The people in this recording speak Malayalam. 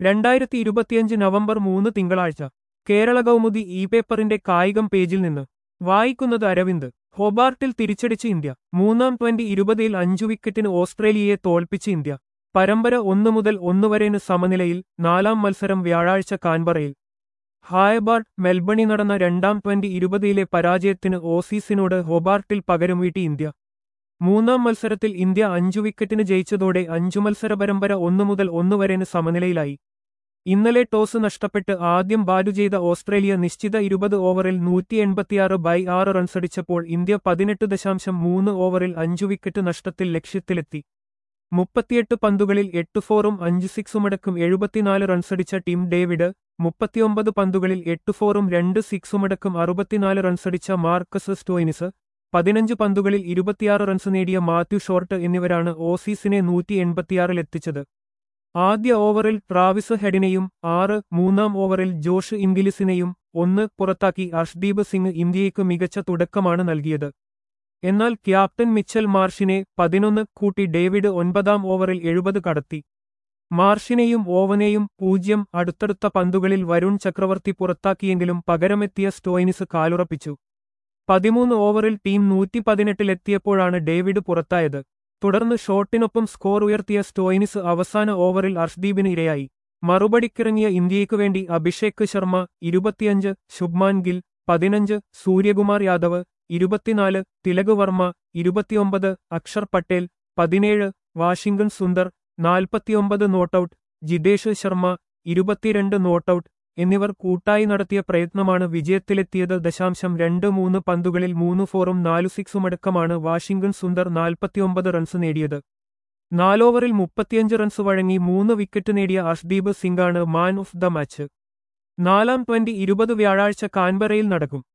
രണ്ടായിരത്തി ഇരുപത്തിയഞ്ച് നവംബർ മൂന്ന് തിങ്കളാഴ്ച കേരള കൗമുദി ഇ പേപ്പറിന്റെ കായികം പേജിൽ നിന്ന് വായിക്കുന്നത് അരവിന്ദ് ഹൊബാർട്ടിൽ തിരിച്ചടിച്ച് ഇന്ത്യ മൂന്നാം ട്വന്റി ഇരുപതിൽ അഞ്ചു വിക്കറ്റിന് ഓസ്ട്രേലിയയെ തോൽപ്പിച്ച് ഇന്ത്യ പരമ്പര ഒന്നു മുതൽ ഒന്ന് വരെന് സമനിലയിൽ നാലാം മത്സരം വ്യാഴാഴ്ച കാൻബറയിൽ ഹായബാർട്ട് മെൽബണിൽ നടന്ന രണ്ടാം ട്വന്റി ഇരുപതിലെ പരാജയത്തിന് ഓസീസിനോട് ഹൊബാർട്ടിൽ പകരം വീട്ടി ഇന്ത്യ മൂന്നാം മത്സരത്തിൽ ഇന്ത്യ അഞ്ചു വിക്കറ്റിന് ജയിച്ചതോടെ അഞ്ചു മത്സര പരമ്പര ഒന്നു മുതൽ ഒന്ന് വരെന് സമനിലയിലായി ഇന്നലെ ടോസ് നഷ്ടപ്പെട്ട് ആദ്യം ബാറ്റു ചെയ്ത ഓസ്ട്രേലിയ നിശ്ചിത ഇരുപത് ഓവറിൽ നൂറ്റി എൺപത്തിയാറ് ബൈ ആറ് റൺസടിച്ചപ്പോൾ ഇന്ത്യ പതിനെട്ട് ദശാംശം മൂന്ന് ഓവറിൽ അഞ്ചു വിക്കറ്റ് നഷ്ടത്തിൽ ലക്ഷ്യത്തിലെത്തി മുപ്പത്തിയെട്ട് പന്തുകളിൽ എട്ട് ഫോറും അഞ്ച് സിക്സുമടക്കം എഴുപത്തിനാല് റൺസടിച്ച ടീം ഡേവിഡ് മുപ്പത്തിയൊമ്പത് പന്തുകളിൽ എട്ട് ഫോറും രണ്ട് സിക്സുമടക്കം അറുപത്തിനാല് റൺസടിച്ച മാർക്കസ് സ്റ്റോയിനിസ് പതിനഞ്ച് പന്തുകളിൽ ഇരുപത്തിയാറ് റൺസ് നേടിയ മാത്യു ഷോർട്ട് എന്നിവരാണ് ഓസീസിനെ നൂറ്റി എൺപത്തിയാറിലെത്തിച്ചത് ആദ്യ ഓവറിൽ ട്രാവിസ് ഹെഡിനെയും ആറ് മൂന്നാം ഓവറിൽ ജോഷ് ഇംഗിലിസിനെയും ഒന്ന് പുറത്താക്കി അർഷ്ദീപ് സിംഗ് ഇന്ത്യയ്ക്ക് മികച്ച തുടക്കമാണ് നൽകിയത് എന്നാൽ ക്യാപ്റ്റൻ മിച്ചൽ മാർഷിനെ പതിനൊന്ന് കൂട്ടി ഡേവിഡ് ഒൻപതാം ഓവറിൽ എഴുപത് കടത്തി മാർഷിനെയും ഓവനെയും പൂജ്യം അടുത്തടുത്ത പന്തുകളിൽ വരുൺ ചക്രവർത്തി പുറത്താക്കിയെങ്കിലും പകരമെത്തിയ സ്റ്റോയിനിസ് കാലുറപ്പിച്ചു പതിമൂന്ന് ഓവറിൽ ടീം നൂറ്റി പതിനെട്ടിലെത്തിയപ്പോഴാണ് ഡേവിഡ് പുറത്തായത് തുടർന്ന് ഷോട്ടിനൊപ്പം സ്കോർ ഉയർത്തിയ സ്റ്റോയിനിസ് അവസാന ഓവറിൽ അർഷ്ദീപിന് ഇരയായി മറുപടിക്കിറങ്ങിയ ഇന്ത്യയ്ക്കു വേണ്ടി അഭിഷേക് ശർമ്മ ഇരുപത്തിയഞ്ച് ശുഭ്മാൻ ഗിൽ പതിനഞ്ച് സൂര്യകുമാർ യാദവ് ഇരുപത്തിനാല് തിലക് വർമ്മ ഇരുപത്തിയൊമ്പത് അക്ഷർ പട്ടേൽ പതിനേഴ് വാഷിംഗ്ടൺ സുന്ദർ നാൽപ്പത്തിയൊമ്പത് നോട്ടൌട്ട് ജിതേഷ് ശർമ്മ ഇരുപത്തിരണ്ട് നോട്ടൌട്ട് എന്നിവർ കൂട്ടായി നടത്തിയ പ്രയത്നമാണ് വിജയത്തിലെത്തിയത് ദശാംശം രണ്ട് മൂന്ന് പന്തുകളിൽ മൂന്ന് ഫോറും നാലു സിക്സുമടക്കമാണ് വാഷിംഗ്ടൺ സുന്ദർ നാൽപ്പത്തിയൊമ്പത് റൺസ് നേടിയത് നാലോവറിൽ മുപ്പത്തിയഞ്ച് റൺസ് വഴങ്ങി മൂന്ന് വിക്കറ്റ് നേടിയ അർഷ്ദീപ് സിംഗാണ് മാൻ ഓഫ് ദ മാച്ച് നാലാം ട്വന്റി ഇരുപത് വ്യാഴാഴ്ച കാൻബറയിൽ നടക്കും